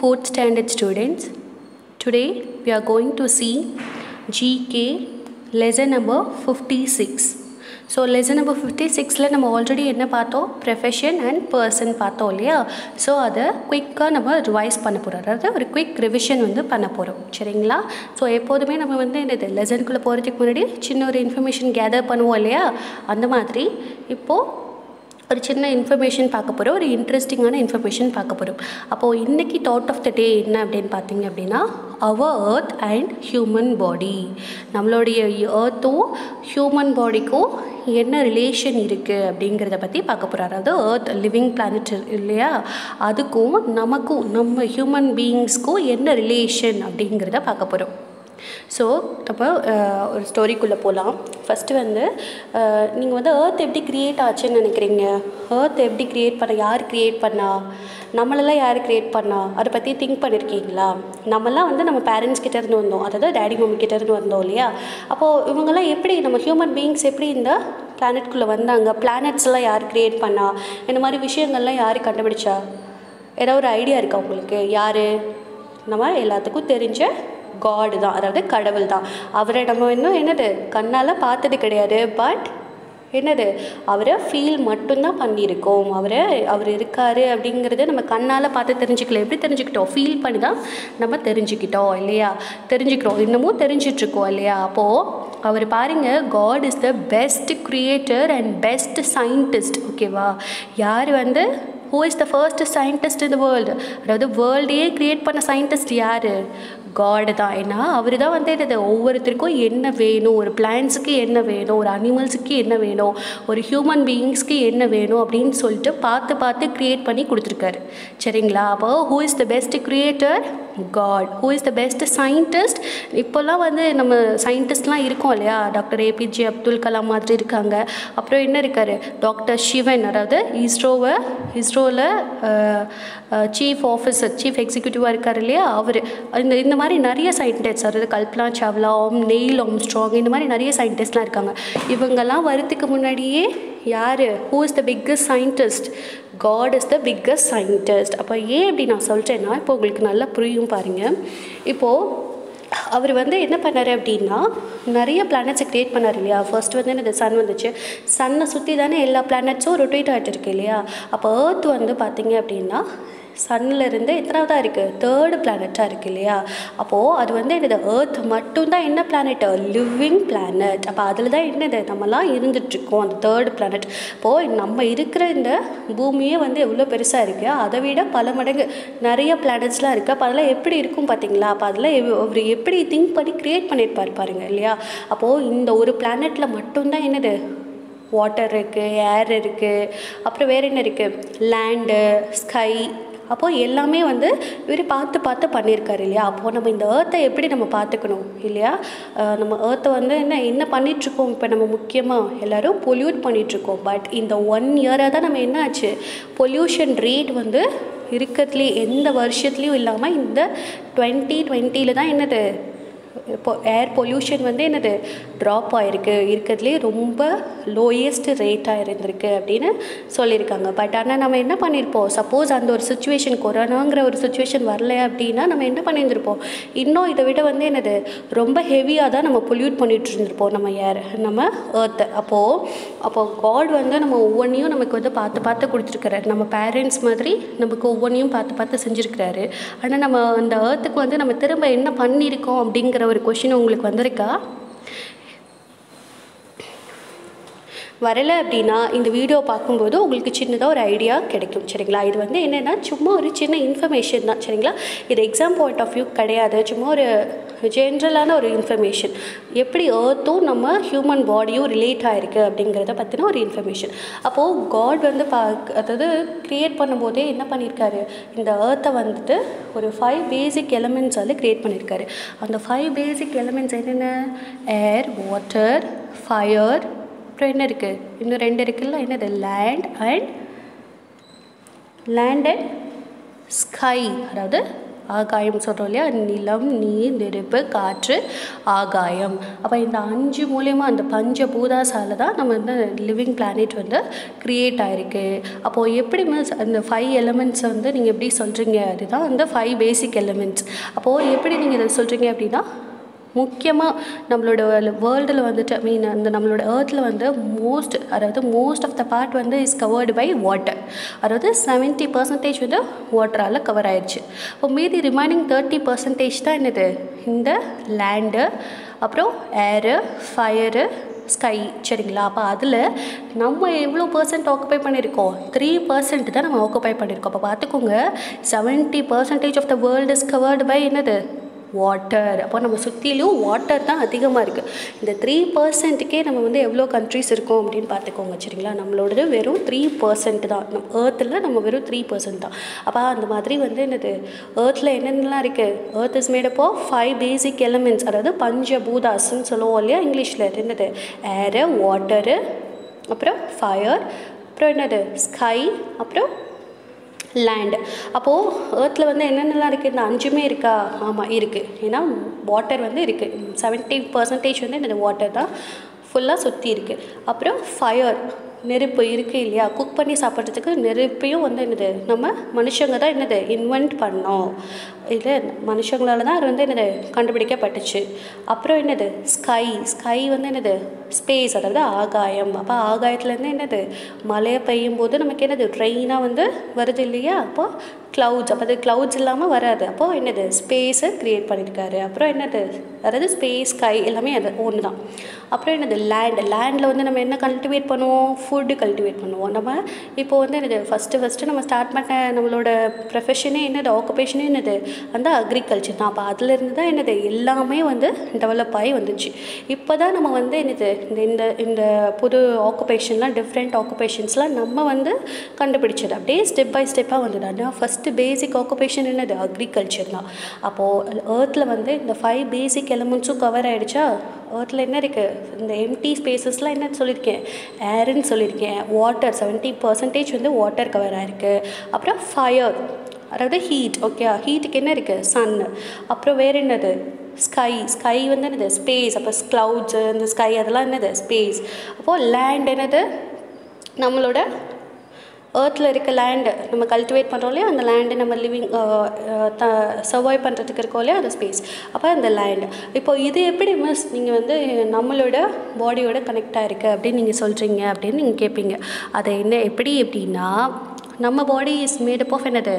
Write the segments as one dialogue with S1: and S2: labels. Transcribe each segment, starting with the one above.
S1: fourth standard students. Today we are going to see GK lesson number 56. So lesson number fifty சிக்ஸில் நம்ம already என்ன பார்த்தோம் profession and person பார்த்தோம் இல்லையா so அதை குயிக்காக நம்ம ரிவைஸ் பண்ண போகிறோம் அதாவது ஒரு குயிக் ரிவிஷன் வந்து பண்ண போகிறோம் சரிங்களா ஸோ எப்போதுமே நம்ம வந்து என்னது லெசனுக்குள்ளே போகிறதுக்கு முன்னாடி சின்ன ஒரு இன்ஃபர்மேஷன் கேதர் பண்ணுவோம் இல்லையா அந்த மாதிரி இப்போது ஒரு சின்ன இன்ஃபர்மேஷன் பார்க்க போகிறோம் ஒரு இன்ட்ரெஸ்டிங்கான இன்ஃபர்மேஷன் பார்க்க போகிறோம் அப்போது இன்றைக்கி தாட் ஆஃப் த டே என்ன அப்படின்னு பார்த்தீங்க அப்படின்னா அவர் ஏர்த் அண்ட் ஹியூமன் பாடி நம்மளுடைய ஏர்த்தும் ஹியூமன் பாடிக்கும் என்ன ரிலேஷன் இருக்குது அப்படிங்கிறத பற்றி பார்க்க போகிறோம் அதாவது ஏர்த் லிவிங் பிளானட் இல்லையா அதுக்கும் நமக்கும் நம்ம ஹியூமன் பீயிங்ஸ்க்கும் என்ன ரிலேஷன் அப்படிங்கிறத பார்க்க போகிறோம் ஸோ நம்ம ஒரு ஸ்டோரிக்குள்ளே போகலாம் ஃபஸ்ட்டு வந்து நீங்கள் வந்து ஏர்த் எப்படி க்ரியேட் ஆச்சுன்னு நினைக்கிறீங்க ஏர்த் எப்படி க்ரியேட் பண்ண யார் க்ரியேட் பண்ணா நம்மளெல்லாம் யார் க்ரியேட் பண்ணா அதை பற்றி திங்க் பண்ணியிருக்கீங்களா நம்மலாம் வந்து நம்ம பேரண்ட்ஸ் கிட்டேருந்து வந்தோம் அதாவது டேடி மம்மி கிட்டேருந்து வந்தோம் இல்லையா அப்போது இவங்கெல்லாம் எப்படி நம்ம ஹியூமன் பீயிங்ஸ் எப்படி இந்த பிளானட்குள்ளே வந்தாங்க பிளானட்ஸ்லாம் யார் க்ரியேட் பண்ணா இந்த மாதிரி விஷயங்கள்லாம் யார் கண்டுபிடிச்சா ஏதாவது ஒரு ஐடியா இருக்கா உங்களுக்கு யார் நம்ம எல்லாத்துக்கும் தெரிஞ்ச காடு தான் அதாவது கடவுள் தான் அவரை நம்ம இன்னும் என்னது கண்ணால் பார்த்தது கிடையாது பட் என்னது அவரை ஃபீல் மட்டும்தான் பண்ணியிருக்கோம் அவரை அவர் இருக்கார் அப்படிங்கிறத நம்ம கண்ணால் பார்த்து தெரிஞ்சுக்கல எப்படி தெரிஞ்சுக்கிட்டோம் ஃபீல் பண்ணி தான் நம்ம தெரிஞ்சுக்கிட்டோம் இல்லையா தெரிஞ்சுக்கிறோம் இன்னமும் தெரிஞ்சிட்ருக்கோம் இல்லையா அப்போது அவர் பாருங்க God is the best creator and best scientist ஓகேவா யார் வந்து who is the first scientist இந்த வேர்ல்டு அதாவது வேர்ல்டையே க்ரியேட் பண்ண சயின்டிஸ்ட் யார் காடு தான் ஏன்னா அவர் தான் வந்து என்னது ஒவ்வொருத்தருக்கும் என்ன வேணும் ஒரு பிளான்ஸுக்கு என்ன வேணும் ஒரு அனிமல்ஸுக்கு என்ன வேணும் ஒரு ஹியூமன் பீயிங்ஸ்க்கு என்ன வேணும் அப்படின்னு சொல்லிட்டு பார்த்து பார்த்து க்ரியேட் பண்ணி கொடுத்துருக்காரு சரிங்களா அப்போ who is the best creator God who is the best scientist இப்போல்லாம் வந்து நம்ம சயின்டிஸ்ட்லாம் இருக்கோம் இல்லையா டாக்டர் ஏபிஜே அப்துல் கலாம் மாதிரி இருக்காங்க அப்புறம் என்ன இருக்கார் டாக்டர் சிவன் அதாவது இஸ்ரோவை இஸ்ரோவில் சீஃப் ஆஃபீஸர் சீஃப் எக்ஸிக்யூட்டிவாக இருக்கார் இல்லையா அவர் இந்த இந்த மாதிரி நிறைய சயின்டிஸ்ட் அதாவது கல்பனா சாவ்லா ஓம் நெயில் ஓம்ஸ்ட்ராங் இந்த மாதிரி நிறைய சயின்டிஸ்ட்லாம் இருக்காங்க இவங்கெல்லாம் வரத்துக்கு முன்னாடியே யார் who is the biggest scientist God is the biggest scientist அப்போ ஏன் அப்படி நான் சொல்கிறேன்னா இப்போ உங்களுக்கு நல்லா புரியும் பாருங்கள் இப்போது அவர் வந்து என்ன பண்ணார் அப்படின்னா நிறைய பிளானட்ஸை க்ரியேட் பண்ணார் இல்லையா ஃபர்ஸ்ட் வந்து இந்த சன் வந்துச்சு சன்னை சுற்றி தானே எல்லா பிளானட்ஸும் ரொட்டேட் ஆகிட்டு இருக்கு இல்லையா அப்போ ஏர்த் வந்து பார்த்தீங்க அப்படின்னா சன்னிலேருந்து எத்தனாவதாக இருக்குது தேர்டு பிளானட்டாக இருக்குது இல்லையா அப்போது அது வந்து என்னது ஏர்த் மட்டும்தான் என்ன பிளானட் லிவிங் பிளானட் அப்போ அதில் தான் என்னது நம்மலாம் இருந்துகிட்ருக்கோம் அந்த தேர்டு பிளானட் இப்போது நம்ம இருக்கிற இந்த பூமியே வந்து எவ்வளோ பெருசாக இருக்குது அதை விட பல மடங்கு நிறைய பிளானட்ஸ்லாம் இருக்குது அப்போ அதெல்லாம் எப்படி இருக்கும் பார்த்தீங்களா அப்போ அதெல்லாம் அவர் எப்படி திங்க் பண்ணி க்ரியேட் பண்ணியிருப்பார் பாருங்கள் இல்லையா அப்போது இந்த ஒரு பிளானட்டில் மட்டும்தான் என்னது வாட்டர் இருக்குது ஏர் இருக்குது அப்புறம் வேறு என்ன இருக்குது லேண்டு ஸ்கை அப்போது எல்லாமே வந்து இவர் பார்த்து பார்த்து பண்ணியிருக்காரு இல்லையா அப்போது நம்ம இந்த ஏர்த்தை எப்படி நம்ம பார்த்துக்கணும் இல்லையா நம்ம ஏர்த்தை வந்து என்ன என்ன பண்ணிகிட்ருக்கோம் இப்போ நம்ம முக்கியமாக எல்லோரும் பொல்யூட் பண்ணிகிட்ருக்கோம் பட் இந்த ஒன் இயராக தான் நம்ம என்ன ஆச்சு பொல்யூஷன் ரேட் வந்து இருக்கிறதுலே எந்த வருஷத்துலேயும் இல்லாமல் இந்த டுவெண்ட்டி டுவெண்ட்டியில் தான் என்னது இப்போ ஏர் பொல்யூஷன் வந்து என்னது ட்ராப் ஆகிருக்கு இருக்கிறதுலே ரொம்ப லோயஸ்ட் ரேட்டாக இருந்திருக்கு அப்படின்னு சொல்லியிருக்காங்க பட் ஆனால் நம்ம என்ன பண்ணியிருப்போம் சப்போஸ் அந்த ஒரு சுச்சுவேஷன் கொரோனாங்கிற ஒரு சுச்சுவேஷன் வரல அப்படின்னா நம்ம என்ன பண்ணியிருந்திருப்போம் இன்னும் இதை விட வந்து என்னது ரொம்ப ஹெவியாக தான் நம்ம பொல்யூட் பண்ணிகிட்டு இருந்திருப்போம் நம்ம ஏர் நம்ம ஏர்த்தை அப்போது அப்போது காட் வந்து நம்ம ஒவ்வொன்றையும் நமக்கு வந்து பார்த்து பார்த்து கொடுத்துருக்காரு நம்ம பேரண்ட்ஸ் மாதிரி நமக்கு ஒவ்வொன்றையும் பார்த்து பார்த்து செஞ்சுருக்கிறாரு ஆனால் நம்ம அந்த ஏர்த்துக்கு வந்து நம்ம திரும்ப என்ன பண்ணியிருக்கோம் அப்படிங்கிற ஒரு கொஷின் உங்களுக்கு வந்திருக்கா வரலை அப்படின்னா இந்த வீடியோ பார்க்கும்போது உங்களுக்கு சின்னதாக ஒரு ஐடியா கிடைக்கும் சரிங்களா இது வந்து என்னென்னா சும்மா ஒரு சின்ன இன்ஃபர்மேஷன் தான் சரிங்களா இது எக்ஸாம் பாயிண்ட் ஆஃப் வியூ கிடையாது சும்மா ஒரு ஜென்ரலான ஒரு இன்ஃபர்மேஷன் எப்படி ஏர்த்தும் நம்ம ஹியூமன் பாடியும் ரிலேட் ஆகிருக்கு அப்படிங்கிறத பற்றின ஒரு இன்ஃபர்மேஷன் அப்போது காட் வந்து பா அதாவது க்ரியேட் பண்ணும்போதே என்ன பண்ணியிருக்காரு இந்த ஏர்த்தை வந்துட்டு ஒரு ஃபைவ் பேசிக் எலமெண்ட்ஸ் வந்து க்ரியேட் பண்ணியிருக்காரு அந்த ஃபைவ் பேசிக் எலமெண்ட்ஸ் என்னென்ன ஏர் வாட்டர் ஃபயர் அப்புறம் என்ன இருக்குது இன்னும் ரெண்டு இருக்குல்ல என்னது land and land and sky அதாவது ஆகாயம் சொல்கிறோம் இல்லையா நிலம் நீர் நெருப்பு காற்று ஆகாயம் அப்போ இந்த அஞ்சு மூலியமாக அந்த பஞ்ச பூதாசால தான் நம்ம வந்து லிவிங் பிளானெட் வந்து க்ரியேட் ஆகிருக்கு அப்போது எப்படி மிஸ் அந்த ஃபைவ் எலமெண்ட்ஸை வந்து நீங்கள் எப்படி சொல்கிறீங்க அதுதான் அந்த ஃபைவ் பேசிக் எலமெண்ட்ஸ் அப்போது எப்படி நீங்கள் இதை சொல்கிறீங்க அப்படின்னா முக்கியமாக நம்மளோட வேர்ல்டில் வந்துட்டு ஐ மீன் அந்த நம்மளோட ஏர்த்தில் வந்து மோஸ்ட் அதாவது மோஸ்ட் ஆஃப் த பார்ட் வந்து இஸ் கவர்டு பை வாட்டர் அதாவது செவன்ட்டி பர்சன்டேஜ் வந்து வாட்டரால் கவர் ஆயிடுச்சு இப்போ மீதி ரிமைனிங் தேர்ட்டி பர்சன்டேஜ் தான் என்னது இந்த லேண்டு அப்புறம் ஏரு ஃபயரு ஸ்கை சரிங்களா அப்போ அதில் நம்ம எவ்வளோ பர்சன்ட் ஆக்குபை பண்ணியிருக்கோம் த்ரீ பர்சன்ட் தான் நம்ம ஆக்குபை பண்ணியிருக்கோம் அப்போ பார்த்துக்கோங்க seventy percentage of the world is covered by என்னது வாட்டர் அப்போ நம்ம சுற்றிலும் வாட்டர் தான் அதிகமாக இருக்குது இந்த த்ரீ பர்சன்ட்டுக்கே நம்ம வந்து எவ்வளோ கண்ட்ரிஸ் இருக்கோம் அப்படின்னு பார்த்துக்கோங்க சரிங்களா நம்மளோடது வெறும் த்ரீ பர்சன்ட் தான் நம்ம ஏர்த்தில் நம்ம வெறும் த்ரீ பர்சன்ட் தான் அப்போ அந்த மாதிரி வந்து என்னது ஏர்த்தில் என்னென்னலாம் இருக்குது earth is made up of five basic elements அதாவது பஞ்ச பூதாஸ்ன்னு சொல்லுவோம் இல்லையா இங்கிலீஷில் என்னது ஏரு வாட்டரு அப்புறம் ஃபயர் அப்புறம் என்னது ஸ்கை அப்புறம் லேண்ட் அப்போது ஏர்த்தில் வந்து என்னென்னலாம் இருக்குது இந்த அஞ்சுமே இருக்கா ஆமாம் இருக்குது ஏன்னா வாட்டர் வந்து இருக்குது செவன்ட்டி பர்சன்டேஜ் வந்து இந்த வாட்டர் தான் ஃபுல்லாக சுற்றி இருக்குது அப்புறம் ஃபயர் நெருப்பு இருக்குது இல்லையா குக் பண்ணி சாப்பிட்றதுக்கு நெருப்பையும் வந்து என்னது நம்ம மனுஷங்க தான் என்னது இன்வென்ட் பண்ணோம் இது மனுஷங்களால தான் அது வந்து என்னது கண்டுபிடிக்கப்பட்டுச்சு அப்புறம் என்னது ஸ்கை ஸ்கை வந்து என்னது ஸ்பேஸ் அதாவது ஆகாயம் அப்போ ஆகாயத்துலேருந்து என்னது மழை பெய்யும் போது நமக்கு என்னது ட்ரெயினாக வந்து வருது இல்லையா அப்போ க்ளவுட்ஸ் அப்போ அது க்ளவுட்ஸ் இல்லாமல் வராது அப்போது என்னது ஸ்பேஸை க்ரியேட் பண்ணியிருக்காரு அப்புறம் என்னது அதாவது ஸ்பேஸ் ஸ்கை எல்லாமே அது ஒன்று தான் அப்புறம் என்னது லேண்ட் லேண்டில் வந்து நம்ம என்ன கல்டிவேட் பண்ணுவோம் ஃபுட்டு கல்டிவேட் பண்ணுவோம் நம்ம இப்போ வந்து என்னது ஃபஸ்ட்டு ஃபஸ்ட்டு நம்ம ஸ்டார்ட் பண்ண நம்மளோட ப்ரொஃபஷனே என்னது ஆக்குபேஷனே என்னது அந்த அக்ரிகல்ச்சர் தான் அப்போ அதுலேருந்து தான் என்னது எல்லாமே வந்து டெவலப் ஆகி வந்துச்சு இப்போ தான் நம்ம வந்து என்னது இந்த இந்த இந்த புது ஆக்குபேஷன்லாம் டிஃப்ரெண்ட் ஆக்குபேஷன்ஸ்லாம் நம்ம வந்து கண்டுபிடிச்சது அப்படியே ஸ்டெப் பை ஸ்டெப்பாக வந்தது ஆனால் ஃபஸ்ட்டு பேசிக் ஆக்குபேஷன் என்னது அக்ரிகல்ச்சர் தான் அப்போது ஏர்த்தில் வந்து இந்த ஃபைவ் பேசிக் எலமெண்ட்ஸும் கவர் ஆகிடுச்சா ஏர்த்தில் என்ன இருக்குது இந்த எம்டி ஸ்பேசஸ்லாம் என்ன சொல்லியிருக்கேன் ஏருன்னு சொல்லியிருக்கேன் வாட்டர் செவன்ட்டி பர்சன்டேஜ் வந்து வாட்டர் கவர் ஆகிருக்கு அப்புறம் ஃபயர் அதாவது ஹீட் ஓகே ஹீட்டுக்கு என்ன இருக்குது சன் அப்புறம் வேறு என்னது ஸ்கை ஸ்கை வந்து என்னது ஸ்பேஸ் அப்போ க்ளவுட்ஸு இந்த ஸ்கை அதெல்லாம் என்னது ஸ்பேஸ் அப்போது லேண்ட் என்னது நம்மளோட ஏர்த்தில் இருக்க லேண்டு நம்ம கல்டிவேட் பண்ணுறோம் இல்லையா அந்த லேண்டு நம்ம லிவிங் த சர்வை பண்ணுறதுக்கு இருக்கோம் இல்லையா அந்த ஸ்பேஸ் அப்போ அந்த லேண்டு இப்போ இது எப்படி மிஸ் நீங்கள் வந்து நம்மளோட பாடியோட கனெக்ட் ஆகிருக்கு அப்படின்னு நீங்கள் சொல்கிறீங்க அப்படின்னு நீங்கள் கேட்பீங்க அதை என்ன எப்படி எப்படின்னா நம்ம பாடி இஸ் மேடப் ஆஃப் என்னது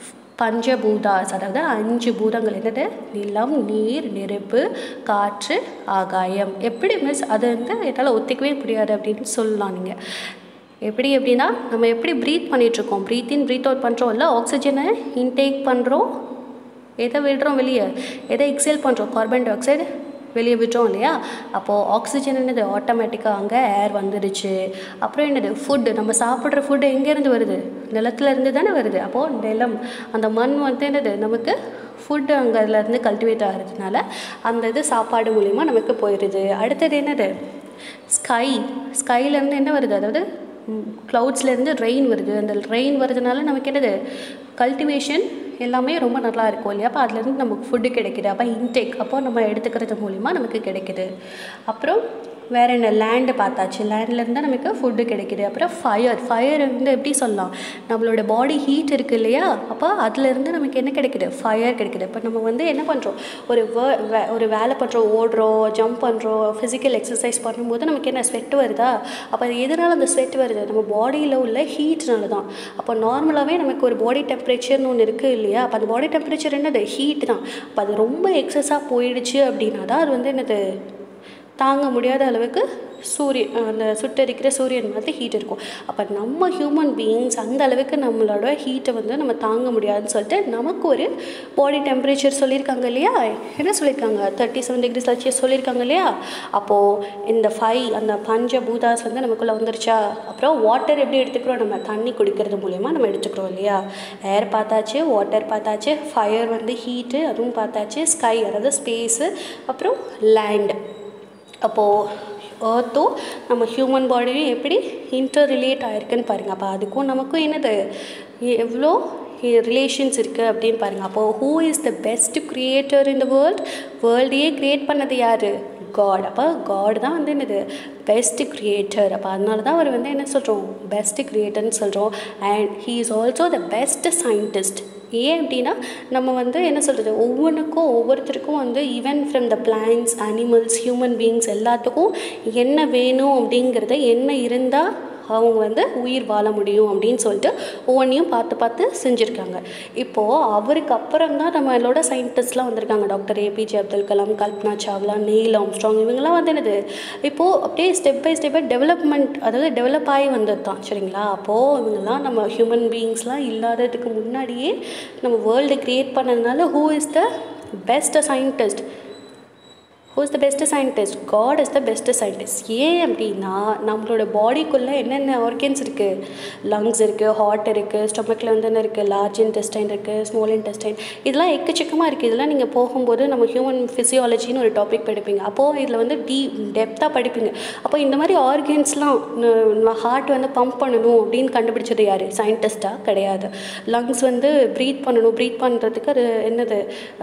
S1: பஞ்சபூதாஸ் அதாவது அஞ்சு பூதங்கள் என்னது நிலம் நீர் நெருப்பு காற்று ஆகாயம் எப்படி மிஸ் அது வந்து என்னால் ஒத்துக்கவே முடியாது அப்படின்னு சொல்லலாம் நீங்கள் எப்படி எப்படின்னா நம்ம எப்படி ப்ரீத் பண்ணிகிட்ருக்கோம் ப்ரீத் இன் ப்ரீத் அவுட் பண்ணுறோம்ல ஆக்சிஜனை இன்டேக் பண்ணுறோம் எதை விடுறோம் வெளியே எதை எக்ஸேல் பண்ணுறோம் கார்பன் டை ஆக்சைடு வெளியே விட்டோம் இல்லையா அப்போது ஆக்சிஜன் என்னது ஆட்டோமேட்டிக்காக அங்கே ஏர் வந்துடுச்சு அப்புறம் என்னது ஃபுட்டு நம்ம சாப்பிட்ற ஃபுட்டு எங்கேருந்து வருது நிலத்துல இருந்து தானே வருது அப்போது நிலம் அந்த மண் வந்து என்னது நமக்கு ஃபுட்டு அங்கே அதுலேருந்து கல்டிவேட் ஆகிறதுனால அந்த இது சாப்பாடு மூலிமா நமக்கு போயிடுது அடுத்தது என்னது ஸ்கை ஸ்கைலேருந்து என்ன வருது அதாவது க்ளவுட்ஸ்லேருந்து ரெயின் வருது அந்த ரெயின் வருதுனால நமக்கு என்னது கல்டிவேஷன் எல்லாமே ரொம்ப நல்லா இருக்கும் இல்லையா அப்போ அதுலேருந்து நமக்கு ஃபுட்டு கிடைக்குது அப்போ இன்டேக் அப்போ நம்ம எடுத்துக்கிறது மூலிமா நமக்கு கிடைக்குது அப்புறம் வேறு என்ன லேண்டு பார்த்தாச்சு லேண்ட்லேருந்து தான் நமக்கு ஃபுட்டு கிடைக்குது அப்புறம் ஃபயர் ஃபயர் வந்து எப்படி சொல்லலாம் நம்மளோட பாடி ஹீட் இருக்குது இல்லையா அப்போ அதுலேருந்து நமக்கு என்ன கிடைக்குது ஃபயர் கிடைக்குது இப்போ நம்ம வந்து என்ன பண்ணுறோம் ஒரு வே ஒரு வேலை பண்ணுறோம் ஓடுறோம் ஜம்ப் பண்ணுறோம் ஃபிசிக்கல் எக்ஸசைஸ் பண்ணும்போது நமக்கு என்ன ஸ்வெட் வருதா அப்போ அது எதனால் அந்த ஸ்வெட் வருது நம்ம பாடியில் உள்ள ஹீட்னால தான் அப்போ நார்மலாகவே நமக்கு ஒரு பாடி டெம்பரேச்சர்னு ஒன்று இருக்குது இல்லையா அப்போ அந்த பாடி டெம்பரேச்சர் என்னது ஹீட் தான் அப்போ அது ரொம்ப எக்ஸஸாக போயிடுச்சு அப்படின்னா தான் அது வந்து என்னது தாங்க முடியாத அளவுக்கு சூரியன் அந்த சுட்டரிக்கிற சூரியன் மாதிரி ஹீட் இருக்கும் அப்போ நம்ம ஹியூமன் பீயிங்ஸ் அந்த அளவுக்கு நம்மளோட ஹீட்டை வந்து நம்ம தாங்க முடியாதுன்னு சொல்லிட்டு நமக்கு ஒரு பாடி டெம்பரேச்சர் சொல்லியிருக்காங்க இல்லையா என்ன சொல்லியிருக்காங்க தேர்ட்டி செவன் டிகிரி செல்சியஸ் சொல்லியிருக்காங்க இல்லையா அப்போது இந்த ஃபைவ் அந்த பஞ்ச பூதாஸ் வந்து நமக்குள்ளே வந்துருச்சா அப்புறம் வாட்டர் எப்படி எடுத்துக்கிறோம் நம்ம தண்ணி குடிக்கிறது மூலயமா நம்ம எடுத்துக்கிறோம் இல்லையா ஏர் பார்த்தாச்சு வாட்டர் பார்த்தாச்சு ஃபயர் வந்து ஹீட்டு அதுவும் பார்த்தாச்சு ஸ்கை அதாவது ஸ்பேஸு அப்புறம் லேண்ட் அப்போது ஏர்த்தும் நம்ம ஹியூமன் பாடியும் எப்படி இன்டர் ரிலேட் ஆகிருக்குன்னு பாருங்கள் அப்போ அதுக்கும் நமக்கும் என்னது எவ்வளோ ரிலேஷன்ஸ் இருக்குது அப்படின்னு பாருங்கள் அப்போது who is the best creator in the world வேர்ல்டையே க்ரியேட் பண்ணது யார் காட் அப்போ காட் தான் வந்து என்னது பெஸ்ட் கிரியேட்டர் அப்போ அதனால தான் அவர் வந்து என்ன சொல்கிறோம் பெஸ்ட் கிரியேட்டர்னு சொல்கிறோம் and he is also the best scientist ஏன் அப்படின்னா நம்ம வந்து என்ன சொல்கிறது ஒவ்வொன்றுக்கும் ஒவ்வொருத்தருக்கும் வந்து even from the plants animals human beings எல்லாத்துக்கும் என்ன வேணும் அப்படிங்கிறத என்ன இருந்தால் அவங்க வந்து உயிர் வாழ முடியும் அப்படின்னு சொல்லிட்டு ஒவ்வொன்றையும் பார்த்து பார்த்து செஞ்சுருக்காங்க இப்போது அவருக்கு அப்புறம் தான் நம்மளோட சயின்டிஸ்ட்லாம் வந்திருக்காங்க doctor APJ Abdul Kalam Kalpana Chawla Neil Armstrong இவங்கெல்லாம் வந்து என்னது இப்போது அப்படியே ஸ்டெப் பை ஸ்டெப்பாக டெவலப்மெண்ட் அதாவது டெவலப் ஆகி வந்தது தான் சரிங்களா அப்போது இவங்கெல்லாம் நம்ம ஹியூமன் பீயிங்ஸ்லாம் இல்லாததுக்கு முன்னாடியே நம்ம வேர்ல்டு க்ரியேட் பண்ணதுனால who is the best scientist who is the best scientist God is the best scientist ஏன் அப்படின்னா நம்மளோட பாடிக்குள்ளே என்னென்ன ஆர்கன்ஸ் இருக்குது லங்ஸ் இருக்குது ஹார்ட் இருக்குது ஸ்டொமக்கில் வந்து என்ன இருக்குது லார்ஜ் இன்டெஸ்டைன் இருக்குது ஸ்மால் இன்டெஸ்டைன் இதெல்லாம் எக்கச்சக்கமாக இருக்குது இதெல்லாம் நீங்கள் போகும்போது நம்ம ஹியூமன் ஃபிசியாலஜின்னு ஒரு டாபிக் படிப்பீங்க அப்போது இதில் வந்து டீ டெப்த்தாக படிப்பீங்க அப்போ இந்த மாதிரி ஆர்கன்ஸ்லாம் ஹார்ட் வந்து பம்ப் பண்ணணும் அப்படின்னு கண்டுபிடிச்சது யார் சயின்டிஸ்ட்டாக கிடையாது லங்ஸ் வந்து ப்ரீத் பண்ணணும் ப்ரீத் பண்ணுறதுக்கு அது என்னது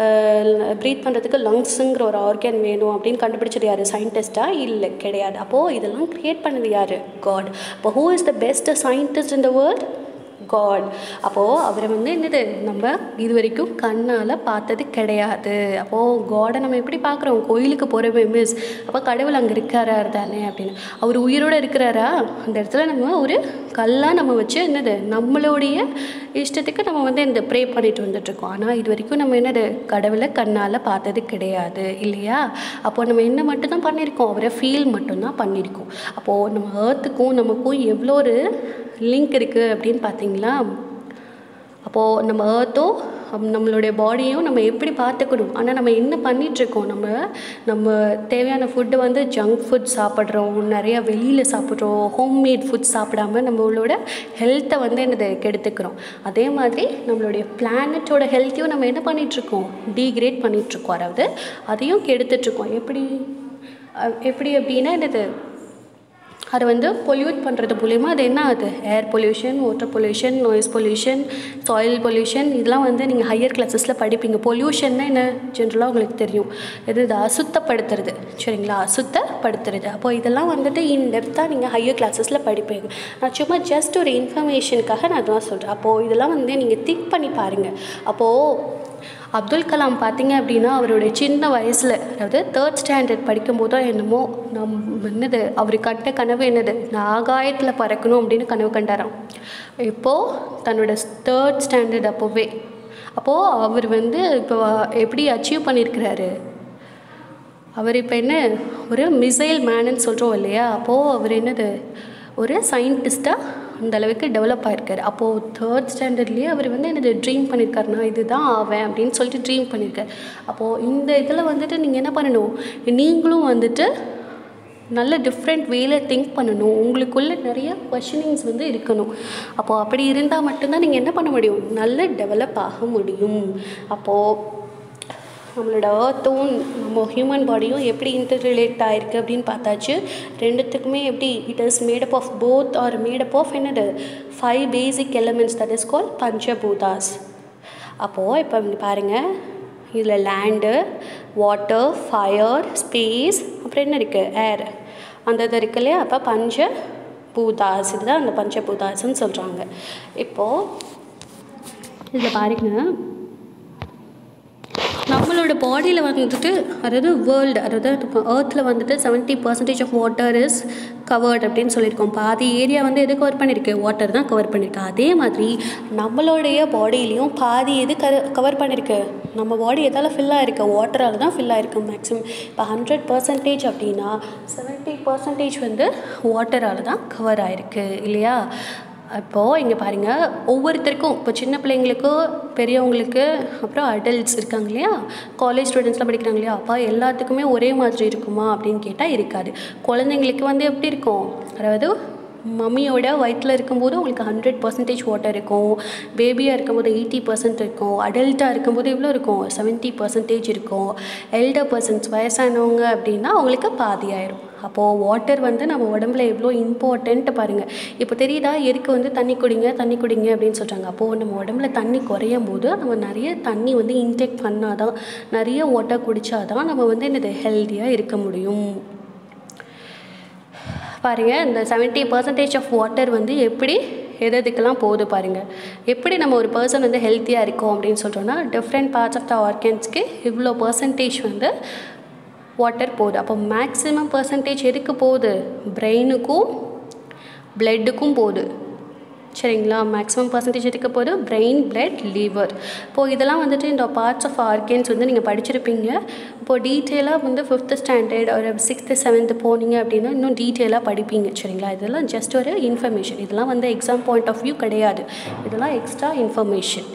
S1: ப்ரீத் பண்ணுறதுக்கு லங்ஸுங்கிற ஒரு ஆர்கன் வேணும் வேணும் அப்படின்னு கண்டுபிடிச்சது யார் சயின்டிஸ்ட்டாக இல்லை கிடையாது அப்போது இதெல்லாம் க்ரியேட் பண்ணது யார் காட் அப்போ who is the best scientist in the world God அப்போது அவரை வந்து என்னது நம்ம இது வரைக்கும் கண்ணால் பார்த்தது கிடையாது அப்போது காடை நம்ம எப்படி பார்க்குறோம் கோயிலுக்கு போகிறவே மிஸ் அப்போ கடவுள் அங்கே இருக்காரா தானே அப்படின்னு அவர் உயிரோடு இருக்கிறாரா அந்த இடத்துல நம்ம ஒரு கல்லாக நம்ம வச்சு என்னது நம்மளுடைய இஷ்டத்துக்கு நம்ம வந்து இந்த ப்ரே பண்ணிட்டு வந்துட்டுருக்கோம் ஆனால் இது வரைக்கும் நம்ம என்னது கடவுளை கண்ணால் பார்த்தது கிடையாது இல்லையா அப்போ நம்ம என்ன மட்டும்தான் பண்ணியிருக்கோம் அவரை ஃபீல் மட்டும்தான் பண்ணியிருக்கோம் அப்போது நம்ம ஏர்த்துக்கும் நமக்கும் எவ்வளோ ஒரு லிங்க் இருக்குது அப்படின்னு பார்த்தீங்களா அப்போது நம்ம ஏர்த்தோ நம்மளுடைய பாடியும் நம்ம எப்படி பார்த்துக்கணும் ஆனால் நம்ம என்ன பண்ணிகிட்ருக்கோம் நம்ம நம்ம தேவையான ஃபுட்டு வந்து ஜங்க் ஃபுட் சாப்பிட்றோம் நிறையா வெளியில் சாப்பிட்றோம் ஹோம்மேட் ஃபுட் சாப்பிடாம நம்மளோட ஹெல்த்தை வந்து என்னது கெடுத்துக்கிறோம் அதே மாதிரி நம்மளுடைய பிளானட்டோட ஹெல்த்தையும் நம்ம என்ன பண்ணிகிட்ருக்கோம் டீக்ரேட் பண்ணிகிட்ருக்கோம் அதாவது அதையும் கெடுத்துட்ருக்கோம் எப்படி எப்படி அப்படின்னா என்னது அதை வந்து பொல்யூட் பண்ணுறது மூலிமா அது என்ன ஆகுது air pollution water pollution noise pollution soil pollution இதெல்லாம் வந்து நீங்கள் ஹையர் கிளாஸஸில் படிப்பீங்க பொல்யூஷன்னா என்ன ஜென்ரலாக உங்களுக்கு தெரியும் இது இது அசுத்தப்படுத்துறது சரிங்களா அசுத்தப்படுத்துறது அப்போ இதெல்லாம் வந்துட்டு இன் டெப்த்தாக நீங்கள் ஹையர் கிளாஸஸில் படிப்பீங்க நான் சும்மா ஜஸ்ட் ஒரு இன்ஃபர்மேஷனுக்காக நான் அதெல்லாம் சொல்கிறேன் அப்போது இதெல்லாம் வந்து நீங்கள் திங்க் பண்ணி பாருங்கள் அப்போது அப்துல் கலாம் பார்த்தீங்க அப்படின்னா அவருடைய சின்ன வயசில் அதாவது தேர்ட் ஸ்டாண்டர்ட் படிக்கும்போது தான் என்னமோ நம் என்னது அவர் கண்ட கனவு என்னது நான் ஆகாயத்தில் பறக்கணும் அப்படின்னு கனவு கண்டாராம் இப்போது தன்னோட தேர்ட் ஸ்டாண்டர்ட் அப்போவே அப்போது அவர் வந்து இப்போ எப்படி அச்சீவ் பண்ணியிருக்கிறாரு அவர் இப்போ என்ன ஒரு மிசைல் மேனுன்னு சொல்கிறோம் இல்லையா அப்போது அவர் என்னது ஒரு சயின்டிஸ்ட்டாக அந்த அளவுக்கு டெவலப் ஆகிருக்காரு அப்போது தேர்ட் ஸ்டாண்டர்ட்லேயே அவர் வந்து என்னது ட்ரீம் பண்ணியிருக்காரு நான் இதுதான் ஆவேன் அப்படின்னு சொல்லிட்டு ட்ரீம் பண்ணியிருக்காரு அப்போது இந்த இதில் வந்துட்டு நீங்கள் என்ன பண்ணணும் நீங்களும் வந்துட்டு நல்ல டிஃப்ரெண்ட் வேல திங்க் பண்ணணும் உங்களுக்குள்ள நிறைய கொஷனிங்ஸ் வந்து இருக்கணும் அப்போது அப்படி இருந்தால் மட்டும்தான் நீங்கள் என்ன பண்ண முடியும் நல்ல டெவலப் ஆக முடியும் அப்போது நம்மளோட ஏர்த்தும் நம்ம ஹியூமன் பாடியும் எப்படி இன்டர் ரிலேட் ஆகிருக்கு அப்படின்னு பார்த்தாச்சு ரெண்டுத்துக்குமே எப்படி it is made up of both are made up of என்னது five basic elements that is call பஞ்சபூதாஸ் அப்போது இப்போ இங்கே பாருங்கள் இதில் லேண்டு வாட்டர் ஃபயர் ஸ்பேஸ் அப்புறம் என்ன இருக்குது ஏர் அந்த இது இருக்கு இல்லையா அப்போ பஞ்ச பூதாஸ் இதுதான் அந்த பஞ்சபூதாஸ்ன்னு சொல்கிறாங்க இப்போது இதில் பாருங்கள் நம்மளோட பாடியில் வந்துட்டு அதாவது வேர்ல்டு அதாவது ஏர்த்தில் வந்துட்டு seventy percentage of water is covered அப்படின்னு சொல்லியிருக்கோம் பாதி ஏரியா வந்து எது கவர் பண்ணியிருக்கு வாட்டர் தான் கவர் பண்ணியிருக்கு அதே மாதிரி நம்மளுடைய பாடியிலையும் பாதி எது க கவர் பண்ணியிருக்கு நம்ம பாடி எதால் ஃபில் ஆகிருக்கு வாட்டரால் தான் ஃபில் ஆகிருக்கு மேக்ஸிமம் இப்போ ஹண்ட்ரட் பர்சன்டேஜ் அப்படின்னா செவன்ட்டி பர்சன்டேஜ் வந்து வாட்டரால் தான் கவர் ஆகிருக்கு இல்லையா இப்போது இங்கே பாருங்கள் ஒவ்வொருத்தருக்கும் இப்போ சின்ன பிள்ளைங்களுக்கு பெரியவங்களுக்கு அப்புறம் அடல்ட்ஸ் இருக்காங்க இல்லையா காலேஜ் ஸ்டூடெண்ட்ஸ்லாம் படிக்கிறாங்க இல்லையா அப்போ எல்லாத்துக்குமே ஒரே மாதிரி இருக்குமா அப்படின்னு கேட்டால் இருக்காது குழந்தைங்களுக்கு வந்து எப்படி இருக்கும் அதாவது மம்மியோட வயிற்றில் இருக்கும்போது உங்களுக்கு ஹண்ட்ரட் பர்சன்டேஜ் வாட்டர் இருக்கும் பேபியாக இருக்கும்போது எயிட்டி பர்சன்ட் இருக்கும் அடல்ட்டாக இருக்கும்போது எவ்வளோ இருக்கும் செவன்ட்டி பர்சன்டேஜ் இருக்கும் எல்டர் பர்சன்ஸ் வயசானவங்க அப்படின்னா அவங்களுக்கு பாதி ஆயிரும் அப்போது வாட்டர் வந்து நம்ம உடம்புல எவ்வளோ இம்பார்ட்டன்ட் பாருங்கள் இப்போ தெரியுதா எதுக்கு வந்து தண்ணி குடிங்க தண்ணி குடிங்க அப்படின்னு சொல்கிறாங்க அப்போது நம்ம உடம்புல தண்ணி குறையும் போது நம்ம நிறைய தண்ணி வந்து இன்டேக் பண்ணாதான் நிறைய வாட்டர் குடித்தாதான் நம்ம வந்து என்னது ஹெல்த்தியாக இருக்க முடியும் பாருங்கள் இந்த செவன்ட்டி பர்சன்டேஜ் ஆஃப் வாட்டர் வந்து எப்படி எது எதுக்கெல்லாம் போகுது பாருங்கள் எப்படி நம்ம ஒரு பர்சன் வந்து ஹெல்த்தியாக இருக்கோம் அப்படின்னு சொல்கிறோன்னா டிஃப்ரெண்ட் பார்ட்ஸ் ஆஃப் த ஆர்கன்ஸ்க்கு இவ்வளோ பர்சன்டேஜ் வந்து வாட்டர் போகுது அப்போ மேக்ஸிமம் பர்சன்டேஜ் எதுக்கு போகுது பிரெயினுக்கும் பிளட்டுக்கும் போகுது சரிங்களா மேக்ஸிமம் பர்சன்டேஜ் இருக்க போது பிரெயின் பிளட் லிவர் இப்போது இதெல்லாம் வந்துட்டு இந்த பார்ட்ஸ் ஆஃப் ஆர்கன்ஸ் வந்து நீங்கள் படிச்சிருப்பீங்க இப்போது டீட்டெயிலாக வந்து ஃபிஃப்த்து ஸ்டாண்டர்ட் ஒரு சிக்ஸ்த்து செவன்த்து போனீங்க அப்படின்னா இன்னும் டீட்டெயிலாக படிப்பீங்க சரிங்களா இதெல்லாம் ஜஸ்ட் ஒரு இன்ஃபர்மேஷன் இதெல்லாம் வந்து எக்ஸாம் பாயிண்ட் ஆஃப் வியூ கிடையாது இதெல்லாம் எக்ஸ்ட்ரா இன்ஃபர்மேஷன்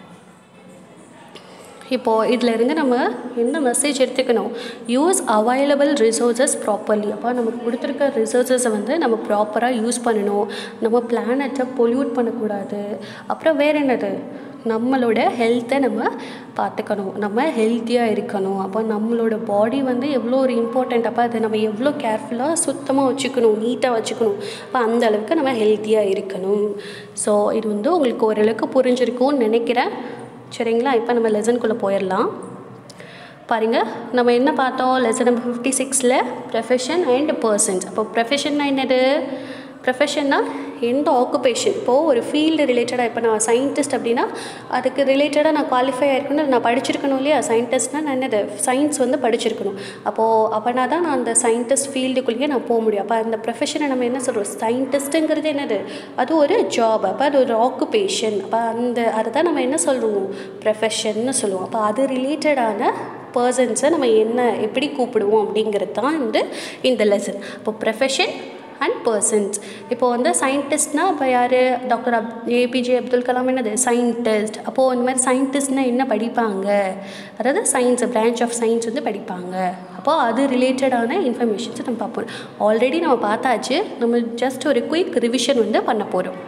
S1: இப்போது இதிலேருந்து நம்ம என்ன மெசேஜ் எடுத்துக்கணும் யூஸ் அவைலபிள் ரிசோர்ஸஸ் ப்ராப்பர்லி அப்போ நமக்கு கொடுத்துருக்க ரிசோர்ஸஸை வந்து நம்ம ப்ராப்பராக யூஸ் பண்ணணும் நம்ம பிளானட்டை பொல்யூட் பண்ணக்கூடாது அப்புறம் வேறு என்னது நம்மளோட ஹெல்த்தை நம்ம பார்த்துக்கணும் நம்ம ஹெல்த்தியாக இருக்கணும் அப்போ நம்மளோட பாடி வந்து எவ்வளோ ஒரு இம்பார்ட்டண்ட் அப்போ அதை நம்ம எவ்வளோ கேர்ஃபுல்லாக சுத்தமாக வச்சுக்கணும் நீட்டாக வச்சுக்கணும் அப்போ அந்த அளவுக்கு நம்ம ஹெல்த்தியாக இருக்கணும் ஸோ இது வந்து உங்களுக்கு ஓரளவுக்கு புரிஞ்சிருக்கும்னு நினைக்கிறேன் சரிங்களா இப்போ நம்ம லெசனுக்குள்ளே போயிடலாம் பாருங்கள் நம்ம என்ன பார்த்தோம் லெசன் நம்பர் ஃபிஃப்டி சிக்ஸில் ப்ரொஃபஷன் அண்ட் பர்சன்ஸ் அப்போ ப்ரொஃபஷன்னா என்னது ப்ரொஃபஷன்னா எந்த ஆக்குபேஷன் இப்போது ஒரு ஃபீல்டு ரிலேட்டடாக இப்போ நான் சயின்டிஸ்ட் அப்படின்னா அதுக்கு ரிலேட்டடாக நான் குவாலிஃபை ஆகிருக்கணும் நான் படிச்சிருக்கணும் இல்லையா சயின்டிஸ்ட்னால் நான் என்னது சயின்ஸ் வந்து படிச்சிருக்கணும் அப்போது அப்போனா தான் நான் அந்த சயின்டிஸ்ட் ஃபீல்டுக்குள்ளேயே நான் போக முடியும் அப்போ அந்த ப்ரொஃபஷனை நம்ம என்ன சொல்கிறோம் சயின்டிஸ்ட்டுங்கிறது என்னது அது ஒரு ஜாப் அப்போ அது ஒரு ஆக்குபேஷன் அப்போ அந்த அதை தான் நம்ம என்ன சொல்லுவோம் ப்ரொஃபஷன்னு சொல்லுவோம் அப்போ அது ரிலேட்டடான பர்சன்ஸை நம்ம என்ன எப்படி கூப்பிடுவோம் அப்படிங்கிறது தான் வந்து இந்த லெசன் இப்போ ப்ரொஃபஷன் அண்ட் பர்சன்ஸ் இப்போ வந்து சயின்டிஸ்ட்னால் இப்போ யார் டாக்டர் அப் ஏபிஜே அப்துல் கலாம் என்னது சயின்டிஸ்ட் அப்போது இந்த மாதிரி சயின்டிஸ்ட்னால் என்ன படிப்பாங்க அதாவது சயின்ஸ் பிரான்ச் ஆஃப் சயின்ஸ் வந்து படிப்பாங்க அப்போது அது ரிலேட்டடான இன்ஃபர்மேஷன்ஸ் நம்ம பார்ப்போம் ஆல்ரெடி நம்ம பார்த்தாச்சு நம்ம ஜஸ்ட் ஒரு குயிக் ரிவிஷன் வந்து பண்ண போகிறோம்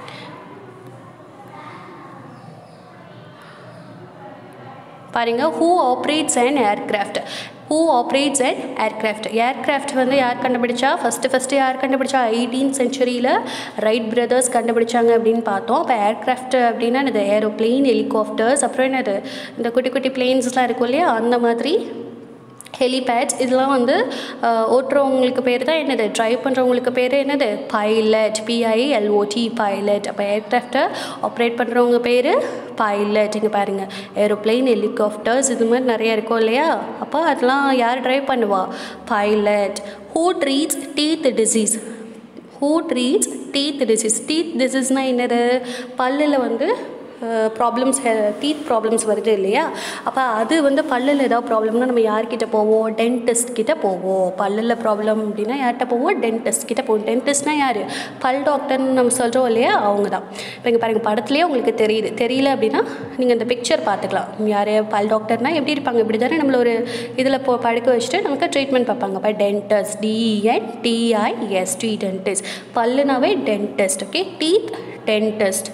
S1: பாருங்கள் who operates and aircraft who operates and aircraft aircraft வந்து யார் கண்டுபிடிச்சா ஃபஸ்ட்டு ஃபஸ்ட்டு யார் கண்டுபிடிச்சா எயிட்டீன் சென்ச்சுரியில் ரைட் பிரதர்ஸ் கண்டுபிடிச்சாங்க அப்படின்னு பார்த்தோம் அப்போ ஏர்க்ராஃப்ட் அப்படின்னா என்னது ஏரோப்ளேன் ஹெலிகாப்டர்ஸ் அப்புறம் என்னது இந்த குட்டி குட்டி பிளேன்ஸ்லாம் இருக்கும் இல்லையா அந்த மாதிரி ஹெலிபேட்ஸ் இதெல்லாம் வந்து ஓட்டுறவங்களுக்கு பேர் தான் என்னது ட்ரைவ் பண்ணுறவங்களுக்கு பேர் என்னது பைலட் பிஐஎல்ஓடி பைலட் அப்போ ஏர்க்ராஃப்டை ஆப்ரேட் பண்ணுறவங்க பேர் பைலட் இங்கே பாருங்கள் ஏரோப்ளைன் ஹெலிகாப்டர்ஸ் இது மாதிரி நிறைய இருக்கும் இல்லையா அப்போ அதெல்லாம் யார் ட்ரைவ் பண்ணுவா pilot who treats teeth disease who treats teeth disease teeth டிசீஸ்னால் என்னது பல்லில் வந்து ப்ராப்ளம்ஸ் டீத் ப்ராப்ளம்ஸ் வருது இல்லையா அப்போ அது வந்து பல்லில் ஏதாவது ப்ராப்ளம்னா நம்ம யார்கிட்ட போவோம் டென்டிஸ்ட் கிட்ட போவோம் பல்லில் ப்ராப்ளம் அப்படின்னா யார்கிட்ட போவோம் டென்டிஸ்ட் கிட்ட போவோம் டென்டிஸ்ட்னா யார் பல் டாக்டர்னு நம்ம சொல்கிறோம் இல்லையா அவங்க தான் இப்போ இங்கே பாருங்கள் படத்துலேயே உங்களுக்கு தெரியுது தெரியல அப்படின்னா நீங்கள் அந்த பிக்சர் பார்த்துக்கலாம் யார் பல் டாக்டர்னால் எப்படி இருப்பாங்க இப்படி தானே நம்மள ஒரு இதில் போ படுக்க வச்சுட்டு நமக்கு ட்ரீட்மெண்ட் பார்ப்பாங்க அப்போ டென்டஸ்ட் டிஎன் டிஐஎஸ்டி டென்டிஸ்ட் பல்லுனாவே dentist okay teeth dentist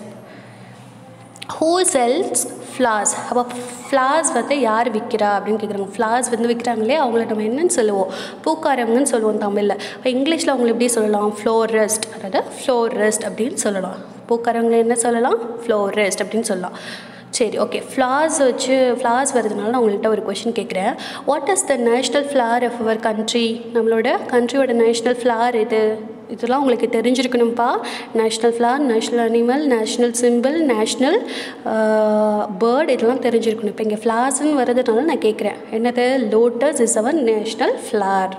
S1: who sells flowers அப்போ ஃப்ளார்ஸ் வந்து யார் விற்கிறா அப்படின்னு கேட்குறாங்க ஃப்ளார்ஸ் வந்து விற்கிறாங்களே அவங்கள நம்ம என்னன்னு சொல்லுவோம் பூக்காரங்கன்னு சொல்லுவோம் தமிழில் இப்போ இங்கிலீஷில் அவங்களை எப்படி சொல்லலாம் ஃப்ளோரிஸ்ட் அதாவது ஃப்ளோரிஸ்ட் அப்படின்னு சொல்லலாம் பூக்காரவங்க என்ன சொல்லலாம் ஃப்ளோரிஸ்ட் அப்படின்னு சொல்லலாம் சரி ஓகே ஃப்ளார்ஸ் வச்சு ஃப்ளார்ஸ் வருதுனால நான் உங்கள்கிட்ட ஒரு கொஷின் கேட்குறேன் what is the national flower of our country நம்மளோட கண்ட்ரியோட நேஷ்னல் ஃப்ளார் இது இதெல்லாம் உங்களுக்கு தெரிஞ்சிருக்கணும்ப்பா national flower national animal national symbol national bird இதெல்லாம் தெரிஞ்சிருக்கணும் இப்போ இங்கே ஃப்ளார்ஸ்ன்னு வர்றதுனால நான் கேட்குறேன் என்னது lotus is our national flower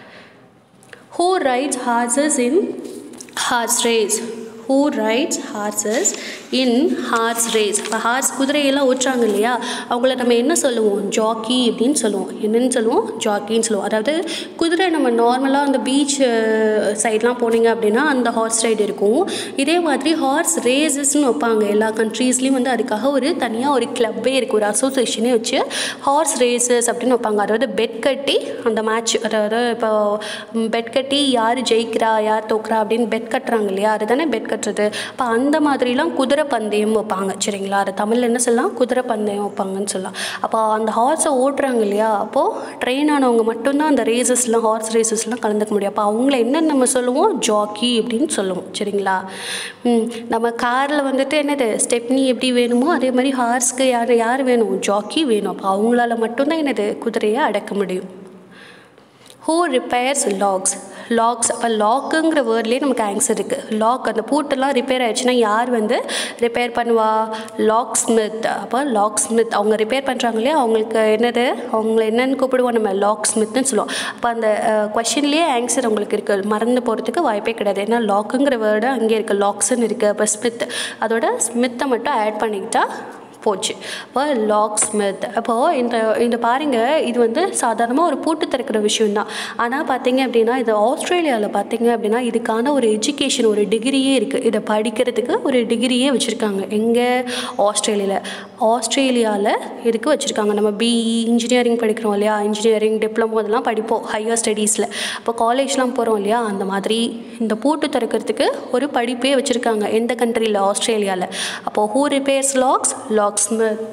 S1: who rides horses in horse race who rides horses in horse race இப்போ ஹார்ஸ் குதிரையெல்லாம் ஓட்டுறாங்க இல்லையா அவங்கள நம்ம என்ன சொல்லுவோம் ஜாக்கி அப்படின்னு சொல்லுவோம் என்னன்னு சொல்லுவோம் ஜாக்கின்னு சொல்லுவோம் அதாவது குதிரை நம்ம நார்மலாக அந்த பீச் சைட்லாம் போனீங்க அப்படின்னா அந்த ஹார்ஸ் ரைடு இருக்கும் இதே மாதிரி ஹார்ஸ் ரேசஸ்னு வைப்பாங்க எல்லா கண்ட்ரீஸ்லேயும் வந்து அதுக்காக ஒரு தனியாக ஒரு கிளப்பே இருக்குது ஒரு அசோசியேஷனே வச்சு ஹார்ஸ் ரேசஸ் அப்படின்னு வைப்பாங்க அதாவது பெட் கட்டி அந்த மேட்ச் அதாவது இப்போ பெட் கட்டி யார் ஜெயிக்கிறா யார் தோக்குறா அப்படின்னு பெட் கட்டுறாங்க இல்லையா அதுதானே பெட் கட்டுறது அப்போ அந்த மாதிரிலாம் குதிரை குதிரை பந்தயம் வைப்பாங்க சரிங்களா அது தமிழில் என்ன சொல்லலாம் குதிரை பந்தயம் வைப்பாங்கன்னு சொல்லலாம் அப்போ அந்த ஹார்ஸை ஓட்டுறாங்க இல்லையா அப்போது ட்ரெயின் ஆனவங்க மட்டும்தான் அந்த ரேசஸ்லாம் ஹார்ஸ் ரேசஸ்லாம் கலந்துக்க முடியும் அப்போ அவங்கள என்னன்னு நம்ம சொல்லுவோம் ஜாக்கி அப்படின்னு சொல்லுவோம் சரிங்களா ம், நம்ம காரில் வந்துட்டு என்னது ஸ்டெப்னி எப்படி வேணுமோ அதே மாதிரி ஹார்ஸ்க்கு யார் யார் வேணும் ஜாக்கி வேணும் அப்போ அவங்களால மட்டும்தான் என்னது குதிரையை அடக்க முடியும் ஹூ ரிப்பேர்ஸ் லாக்ஸ் லாக்ஸ் அப்போ லாக்குங்கிற வேர்ட்லேயே நமக்கு ஆன்சர் இருக்குது லாக் அந்த பூட்டெல்லாம் ரிப்பேர் ஆயிடுச்சுன்னா யார் வந்து ரிப்பேர் பண்ணுவா லாக் ஸ்மித் அப்போ லாக் ஸ்மித் அவங்க ரிப்பேர் பண்ணுறாங்க இல்லையா அவங்களுக்கு என்னது அவங்கள என்னன்னு கூப்பிடுவோம் நம்ம லாக் ஸ்மித்னு சொல்லுவோம் அப்போ அந்த கொஷின்லேயே ஆன்சர் உங்களுக்கு இருக்குது மறந்து போகிறதுக்கு வாய்ப்பே கிடையாது ஏன்னா லாக்குங்கிற வேர்டு அங்கே இருக்குது லாக்ஸ்ன்னு இருக்குது அப்போ ஸ்மித் அதோட ஸ்மித்தை மட்டும் ஆட் பண்ணிக்கிட்டா போச்சு அப்போ லாக் ஸ்மித் அப்போது இந்த இந்த பாருங்க இது வந்து சாதாரணமாக ஒரு பூட்டு திறக்கிற விஷயம்தான் ஆனால் பார்த்தீங்க அப்படின்னா இது ஆஸ்திரேலியாவில் பார்த்தீங்க அப்படின்னா இதுக்கான ஒரு எஜுகேஷன் ஒரு டிகிரியே இருக்குது இதை படிக்கிறதுக்கு ஒரு டிகிரியே வச்சுருக்காங்க எங்கே ஆஸ்திரேலியாவில் ஆஸ்திரேலியாவில் இதுக்கு வச்சுருக்காங்க நம்ம பிஇ இன்ஜினியரிங் படிக்கிறோம் இல்லையா இன்ஜினியரிங் டிப்ளமோ அதெல்லாம் படிப்போம் ஹையர் ஸ்டடீஸில் இப்போ காலேஜ்லாம் போகிறோம் இல்லையா அந்த மாதிரி இந்த பூட்டு திறக்கிறதுக்கு ஒரு படிப்பே வச்சுருக்காங்க எந்த கண்ட்ரியில் ஆஸ்திரேலியாவில் அப்போது who repairs locks locksmith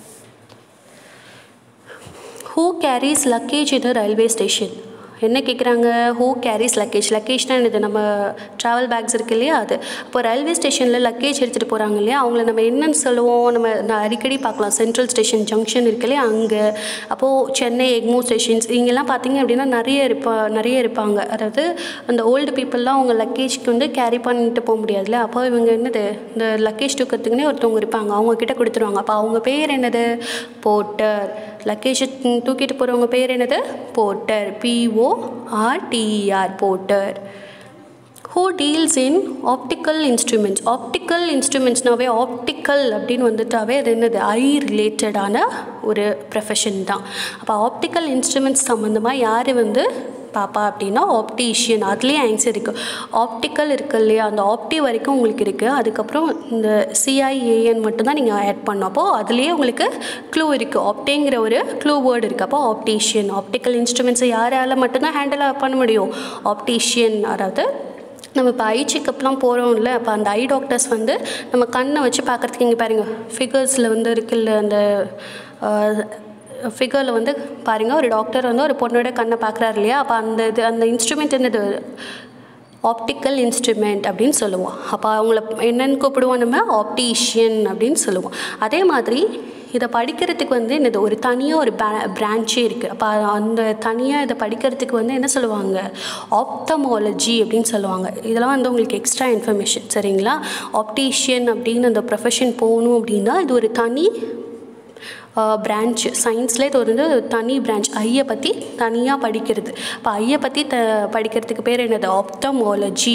S1: who carries luggage in railway station என்ன கேட்குறாங்க ஹூ கேரிஸ் லக்கேஜ் லக்கேஜ்னா என்னது நம்ம ட்ராவல் பேக்ஸ் இருக்கு இல்லையா அது இப்போ ரயில்வே ஸ்டேஷனில் லக்கேஜ் எடுத்துகிட்டு போகிறாங்க இல்லையா அவங்கள நம்ம என்னன்னு சொல்லுவோம் நம்ம நான் அடிக்கடி பார்க்கலாம் சென்ட்ரல் ஸ்டேஷன் ஜங்ஷன் இருக்கு இல்லையா அங்கே அப்போது சென்னை எக்மோ ஸ்டேஷன்ஸ் இங்கெல்லாம் பார்த்தீங்க அப்படின்னா நிறைய இருப்பா நிறைய இருப்பாங்க அதாவது அந்த ஓல்டு பீப்புளெலாம் அவங்க லக்கேஜ்க்கு வந்து கேரி பண்ணிட்டு போக முடியாதுல்ல அப்போ இவங்க என்னது இந்த லக்கேஜ் தூக்கிறதுக்குனே ஒருத்தவங்க இருப்பாங்க அவங்க கிட்ட கொடுத்துருவாங்க அப்போ அவங்க பேர் என்னது போர்ட்டர் லக்கேஜை தூக்கிட்டு போகிறவங்க பேர் என்னது porter PO RTR porter who deals in optical instruments optical இன்ஸ்ட்ருமெண்ட்ஸ்னாவே ஆப்டிக்கல் அப்படின்னு வந்துட்டாவே அது என்னது ஐ ரிலேட்டடான ஒரு ப்ரொஃபஷன் தான் அப்போ ஆப்டிக்கல் இன்ஸ்ட்ருமெண்ட்ஸ் சம்மந்தமாக யார் வந்து பாப்பா அப்படின்னா ஆப்டிஷியன் அதுலேயே ஆன்சர் இருக்குது ஆப்டிக்கல் இருக்கு இல்லையா அந்த ஆப்டி வரைக்கும் உங்களுக்கு இருக்குது அதுக்கப்புறம் இந்த சிஐஏஎன் மட்டும்தான் நீங்கள் ஆட் பண்ணோம் அப்போ அதுலேயே உங்களுக்கு க்ளூ இருக்குது ஆப்டிங்கிற ஒரு க்ளூ வேர்டு இருக்குது அப்போ ஆப்டிஷியன் ஆப்டிக்கல் இன்ஸ்ட்ருமெண்ட்ஸை யாரால் மட்டும்தான் ஹேண்டில் பண்ண முடியும் ஆப்டிஷியன் அதாவது நம்ம இப்போ ஐ செக்கப்லாம் போகிறோம்ல அப்போ அந்த ஐ டாக்டர்ஸ் வந்து நம்ம கண்ணை வச்சு பார்க்குறதுக்கு இங்கே பாருங்கள் ஃபிகர்ஸில் வந்து இருக்குல்ல அந்த ஃபிகரில் வந்து பாருங்கள் ஒரு டாக்டர் வந்து ஒரு பொண்ணோட கண்ணை பார்க்குறாரு இல்லையா அப்போ அந்த இது அந்த இன்ஸ்ட்ருமெண்ட் என்னது ஆப்டிக்கல் இன்ஸ்ட்ருமெண்ட் அப்படின்னு சொல்லுவோம் அப்போ அவங்கள என்னன்னு கூப்பிடுவோம் நம்ம ஆப்டிஷியன் அப்படின்னு சொல்லுவோம் அதே மாதிரி இதை படிக்கிறதுக்கு வந்து என்னது ஒரு தனியாக ஒரு பிரான்ச்சே இருக்குது அப்போ அந்த தனியாக இதை படிக்கிறதுக்கு வந்து என்ன சொல்லுவாங்க ஆப்தமாலஜி அப்படின்னு சொல்லுவாங்க இதெல்லாம் வந்து உங்களுக்கு எக்ஸ்ட்ரா இன்ஃபர்மேஷன் சரிங்களா ஆப்டிஷியன் அப்படின்னு அந்த ப்ரொஃபஷன் போகணும் அப்படின்னா இது ஒரு தனி பிரான்ச் சயின்ஸில் இது ஒரு வந்து தனி பிரான்ச் ஐயை பற்றி தனியாக படிக்கிறது இப்போ ஐயை பற்றி த படிக்கிறதுக்கு பேர் என்னது ophthalmology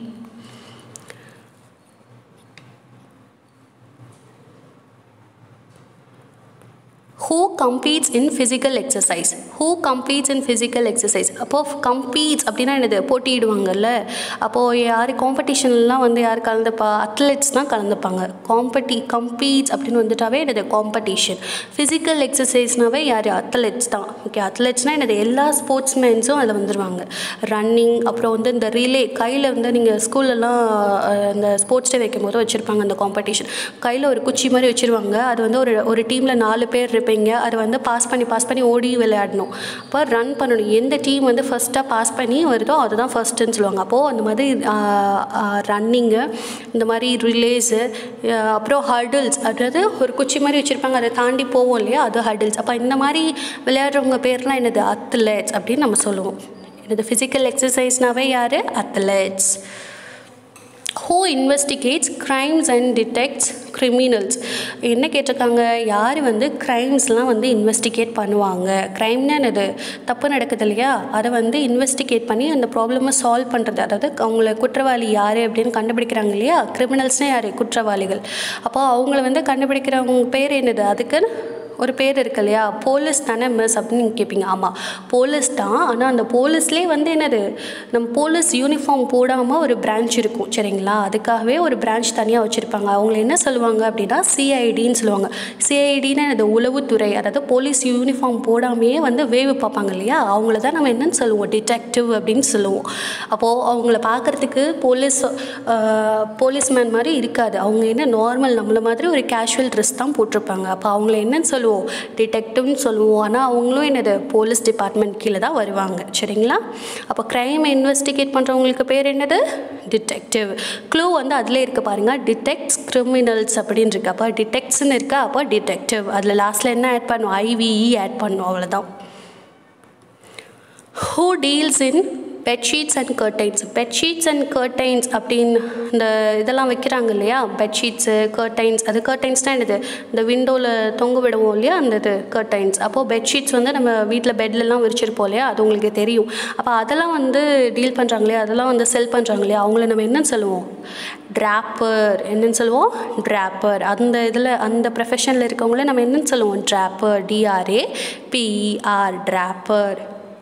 S1: who competes in physical exercise who competes in physical exercise அப்போது கம்பீட்ஸ் அப்படின்னா என்னது போட்டியிடுவாங்கல்ல அப்போது யார் காம்படிஷன்லாம் வந்து யார் கலந்துப்பா அத்லெட்ஸ் தான் கலந்துப்பாங்க காம்படி கம்பீட்ஸ் அப்படின்னு வந்துட்டாவே என்னது காம்படிஷன் ஃபிசிக்கல் எக்ஸசைஸ்னாவே யார் அத்லெட்ஸ் தான் ஓகே அத்லெட்ஸ்னால் என்னது எல்லா ஸ்போர்ட்ஸ்மேன்ஸும் அதில் வந்துடுவாங்க ரன்னிங் அப்புறம் வந்து இந்த ரிலே கையில் வந்து நீங்கள் ஸ்கூல்லலாம் இந்த ஸ்போர்ட்ஸ் டே வைக்கும் போது வச்சுருப்பாங்க அந்த காம்படிஷன் கையில் ஒரு குச்சி மாதிரி வச்சுருவாங்க அது வந்து ஒரு ஒரு டீமில் நாலு பேர் இருப்பீங்க அதை வந்து பாஸ் பண்ணி பாஸ் பண்ணி ஓடி விளையாடணும் அப்போ ரன் பண்ணணும் எந்த டீம் வந்து ஃபஸ்ட்டாக பாஸ் பண்ணி வருதோ அதுதான் ஃபஸ்ட்டுன்னு சொல்லுவாங்க அப்போது அந்த மாதிரி ரன்னிங்கு இந்த மாதிரி ரிலேஸு அப்புறம் ஹர்டில்ஸ் அதாவது ஒரு குச்சி மாதிரி வச்சுருப்பாங்க அதை தாண்டி போவோம் இல்லையா அது ஹர்டில்ஸ் அப்போ இந்த மாதிரி விளையாடுறவங்க பேர்லாம் என்னது அத்லெட்ஸ் அப்படின்னு நம்ம சொல்லுவோம் என்னது ஃபிசிக்கல் எக்ஸசைஸ்னாவே யார் athletes who investigates crimes and detects criminals என்ன கேட்டிருக்காங்க யார் வந்து க்ரைம்ஸ்லாம் வந்து இன்வெஸ்டிகேட் பண்ணுவாங்க க்ரைம்னா என்னது தப்பு நடக்குது இல்லையா அதை வந்து இன்வெஸ்டிகேட் பண்ணி அந்த ப்ராப்ளமை சால்வ் பண்ணுறது அதாவது அவங்கள குற்றவாளி யார் அப்படின்னு கண்டுபிடிக்கிறாங்க இல்லையா கிரிமினல்ஸ்னால் யார் குற்றவாளிகள் அப்போ அவங்கள வந்து கண்டுபிடிக்கிறவங்க பேர் என்னது அதுக்கு ஒரு பேர் இருக்கு இல்லையா போலீஸ் தானே மிஸ் அப்படின்னு நீங்கள் கேட்பீங்க ஆமாம் போலீஸ் தான் ஆனால் அந்த போலீஸ்லேயே வந்து என்னது நம்ம போலீஸ் யூனிஃபார்ம் போடாமல் ஒரு பிரான்ச் இருக்கும் சரிங்களா அதுக்காகவே ஒரு பிரான்ச் தனியாக வச்சுருப்பாங்க அவங்கள என்ன சொல்லுவாங்க அப்படின்னா சிஐடின்னு சொல்லுவாங்க சிஐடின்னு அது உளவுத்துறை அதாவது போலீஸ் யூனிஃபார்ம் போடாமையே வந்து வேவு பார்ப்பாங்க இல்லையா அவங்கள தான் நம்ம என்னன்னு சொல்லுவோம் டிடெக்டிவ் அப்படின்னு சொல்லுவோம் அப்போது அவங்கள பார்க்குறதுக்கு போலீஸ் போலீஸ்மேன் மாதிரி இருக்காது அவங்க என்ன நார்மல் நம்மள மாதிரி ஒரு கேஷுவல் ட்ரெஸ் தான் போட்டிருப்பாங்க அப்போ அவங்கள என்னன்னு சொல்லுவோம் டிடெக்டிவ்னு சொல்லுவோம் ஆனால் அவங்களும் என்னது போலீஸ் டிபார்ட்மெண்ட் கீழே தான் வருவாங்க சரிங்களா அப்போ க்ரைம் இன்வெஸ்டிகேட் பண்ணுறவங்களுக்கு பேர் என்னது டிடெக்டிவ் க்ளூ வந்து அதில் இருக்க பாருங்கள் டிடெக்ட்ஸ் கிரிமினல்ஸ் அப்படின்னு இருக்கு அப்போ டிடெக்ட்ஸ்னு இருக்கா அப்போ டிடெக்டிவ் அதில் லாஸ்ட்டில் என்ன ஆட் பண்ணும் ஐவிஇ ஆட் பண்ணும் அவ்வளோதான் who deals in bedsheets and curtains bedsheets and curtains அப்படின்னு இந்த இதெல்லாம் வைக்கிறாங்க இல்லையா பெட்ஷீட்ஸு கர்டைன்ஸ் அது கர்டைன்ஸ்னால் என்னது இந்த விண்டோவில் தொங்க விடுவோம் இல்லையா அந்த இது கர்டைன்ஸ் அப்போது பெட்ஷீட்ஸ் வந்து நம்ம வீட்டில் பெட்லலாம் விரிச்சிருப்போம் இல்லையா அது உங்களுக்கு தெரியும் அப்போ அதெல்லாம் வந்து டீல் பண்ணுறாங்க இல்லையா அதெல்லாம் வந்து செல் பண்ணுறாங்க இல்லையா அவங்கள நம்ம என்னன்னு சொல்லுவோம் ட்ராப்பர் என்னன்னு சொல்லுவோம் ட்ராப்பர் அந்த இதில் அந்த ப்ரொஃபஷனில் இருக்கவங்கள நம்ம என்னன்னு சொல்லுவோம் ட்ராப்பர் டிஆர்ஏ பிஇஆர் ட்ராப்பர்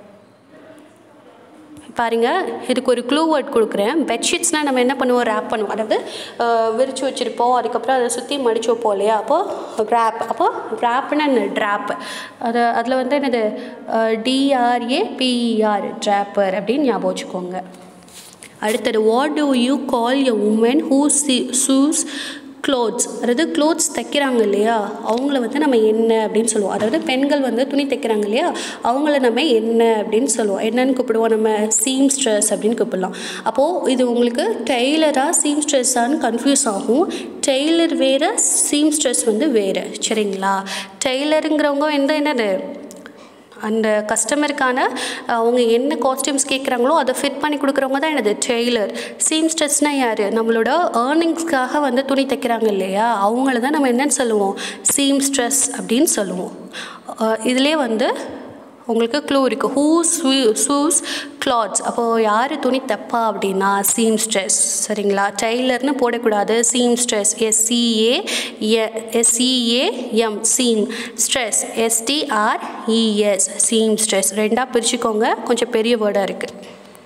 S1: பாருங்க இதுக்கு ஒரு க்ளூ வேர்ட் கொடுக்குறேன் பெட்ஷீட்ஸ்னால் நம்ம என்ன பண்ணுவோம் ரேப் பண்ணுவோம் அதாவது விரித்து வச்சுருப்போம் அதுக்கப்புறம் அதை சுற்றி மடிச்சு வைப்போம் இல்லையா அப்போது ரேப் அப்போ ரேப்னா என்ன ட்ராப் அது அதில் வந்து என்னது டிஆர்ஏ பிஇஆர் ட்ராப்பர் அப்படின்னு ஞாபகம் வச்சுக்கோங்க அடுத்தது what do you call a woman who சி சூஸ் க்ளோத்ஸ் அதாவது க்ளோத்ஸ் தைக்கிறாங்க இல்லையா அவங்கள வந்து நம்ம என்ன அப்படின்னு சொல்லுவோம் அதாவது பெண்கள் வந்து துணி தைக்கிறாங்க இல்லையா அவங்கள நம்ம என்ன அப்படின்னு சொல்லுவோம் என்னன்னு கூப்பிடுவோம் நம்ம சீம் ஸ்ட்ரெஸ் அப்படின்னு கூப்பிடலாம் அப்போது இது உங்களுக்கு டெய்லராக சீம் ஸ்ட்ரெஸ்ஸான்னு கன்ஃபியூஸ் ஆகும் டெய்லர் வேறு சீம் ஸ்ட்ரெஸ் வந்து வேறு சரிங்களா டெய்லருங்கிறவங்க வந்து என்னது அந்த கஸ்டமருக்கான அவங்க என்ன காஸ்டியூம்ஸ் கேட்குறாங்களோ அதை ஃபிட் பண்ணி கொடுக்குறவங்க தான் என்னது டெய்லர் சீம்ஸ்டர்ஸ்னால் யார் நம்மளோட ஏர்னிங்ஸ்க்காக வந்து துணி தைக்கிறாங்க இல்லையா அவங்கள தான் நம்ம என்னன்னு சொல்லுவோம் சீம்ஸ்ட்ரெஸ் அப்படின்னு சொல்லுவோம் இதிலே வந்து உங்களுக்கு க்ளூ இருக்குது ஹூ ஸ்வீ சூஸ் கிளாத்ஸ் அப்போது யார் துணி தைப்பா அப்படின்னா சீம் ஸ்ட்ரெஸ் சரிங்களா டெய்லர்னு போடக்கூடாது seamstress SCA SCA M seamstress STRES seamstress ரெண்டாக பிரிச்சுக்கோங்க கொஞ்சம் பெரிய வேர்டாக இருக்குது